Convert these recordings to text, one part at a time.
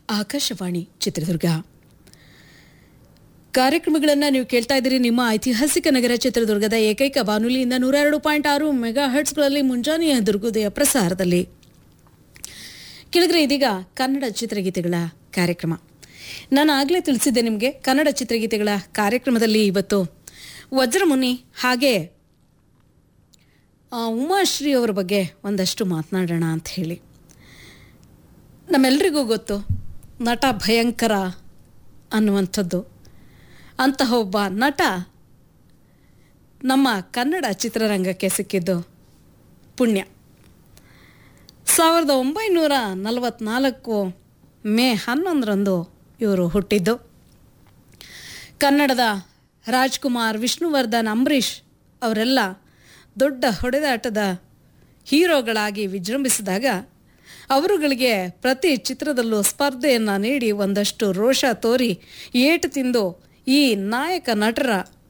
ಆಕಾಶವಾಣಿ ಚಿತ್ರದುರ್ಗ ಕಾರ್ಯಕ್ರಮಗಳನ್ನು ನೀವು ಕೇಳ್ತಾ ಇದ್ದೀರಿ ನಿಮ್ಮ ಐತಿಹಾಸಿಕ ನಗರ ಚಿತ್ರದುರ್ಗದ ಏಕೈಕ ಬಾನುಲಿಯಿಂದ ನೂರ ಎರಡು ಪಾಯಿಂಟ್ ಆರು ಮೆಗಾ ಹರ್ಟ್ಸ್ಗಳಲ್ಲಿ ಮುಂಜಾನೆಯ ದುರ್ಗೋದಯ ಪ್ರಸಾರದಲ್ಲಿ ಕೆಳಗರೆ ಇದೀಗ ಕನ್ನಡ ಚಿತ್ರಗೀತೆಗಳ ಕಾರ್ಯಕ್ರಮ ನಾನು ಆಗಲೇ ತಿಳಿಸಿದ್ದೆ ನಿಮಗೆ ಕನ್ನಡ ಚಿತ್ರಗೀತೆಗಳ ಕಾರ್ಯಕ್ರಮದಲ್ಲಿ ಇವತ್ತು ವಜ್ರಮುನಿ ಹಾಗೆ ಆ, ಉಮಾಶ್ರೀ ಅವರ ಬಗ್ಗೆ ಒಂದಷ್ಟು ಮಾತನಾಡೋಣ ಅಂತ ಹೇಳಿ ನಮ್ಮೆಲ್ರಿಗೂ ಗೊತ್ತು ನಟ ಭಯಂಕರ ಅನ್ನುವಂಥದ್ದು ಅಂತಹ ಒಬ್ಬ ನಟ ನಮ್ಮ ಕನ್ನಡ ಚಿತ್ರರಂಗಕ್ಕೆ ಸಿಕ್ಕಿದ್ದು ಪುಣ್ಯ ಸಾವಿರದ ಒಂಬೈನೂರ ನಲವತ್ನಾಲ್ಕು ಮೇ ಹನ್ನೊಂದರಂದು ಇವರು ಹುಟ್ಟಿದ್ದು ಕನ್ನಡದ ರಾಜ್ಕುಮಾರ್ ವಿಷ್ಣುವರ್ಧನ್ ಅಂಬರೀಷ್ ಅವರೆಲ್ಲ ದೊಡ್ಡ ಹೊಡೆದಾಟದ ಹೀರೋಗಳಾಗಿ ವಿಜೃಂಭಿಸಿದಾಗ ಅವರುಗಳಿಗೆ ಪ್ರತಿ ಚಿತ್ರದಲ್ಲೂ ಸ್ಪರ್ಧೆಯನ್ನು ನೀಡಿ ಒಂದಷ್ಟು ರೋಷ ತೋರಿ ಏಟು ತಿಂದು ಈ ನಾಯಕ ನಟರ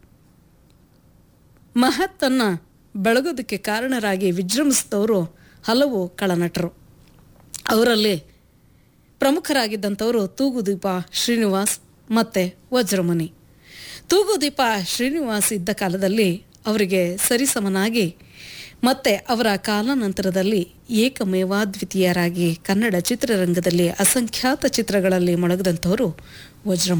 ಮಹತ್ತನ್ನು ಬೆಳಗೋದಕ್ಕೆ ಕಾರಣರಾಗಿ ವಿಜೃಂಭಿಸಿದವರು ಹಲವು ಕಳನಟರು ಅವರಲ್ಲಿ ಪ್ರಮುಖರಾಗಿದ್ದಂಥವರು ತೂಗುದೀಪ ಶ್ರೀನಿವಾಸ್ ಮತ್ತು ವಜ್ರಮುನಿ ತೂಗುದೀಪ ಶ್ರೀನಿವಾಸ್ ಇದ್ದ ಕಾಲದಲ್ಲಿ ಅವರಿಗೆ ಸರಿಸಮನಾಗಿ ಮತ್ತೆ ಅವರ ಕಾಲಾನಂತರದಲ್ಲಿ ಏಕಮೇವಾದ್ವಿತೀಯರಾಗಿ ಕನ್ನಡ ಚಿತ್ರರಂಗದಲ್ಲಿ ಅಸಂಖ್ಯಾತ ಚಿತ್ರಗಳಲ್ಲಿ ಮೊಳಗದಂಥವರು ವಜ್ರಮುನಿ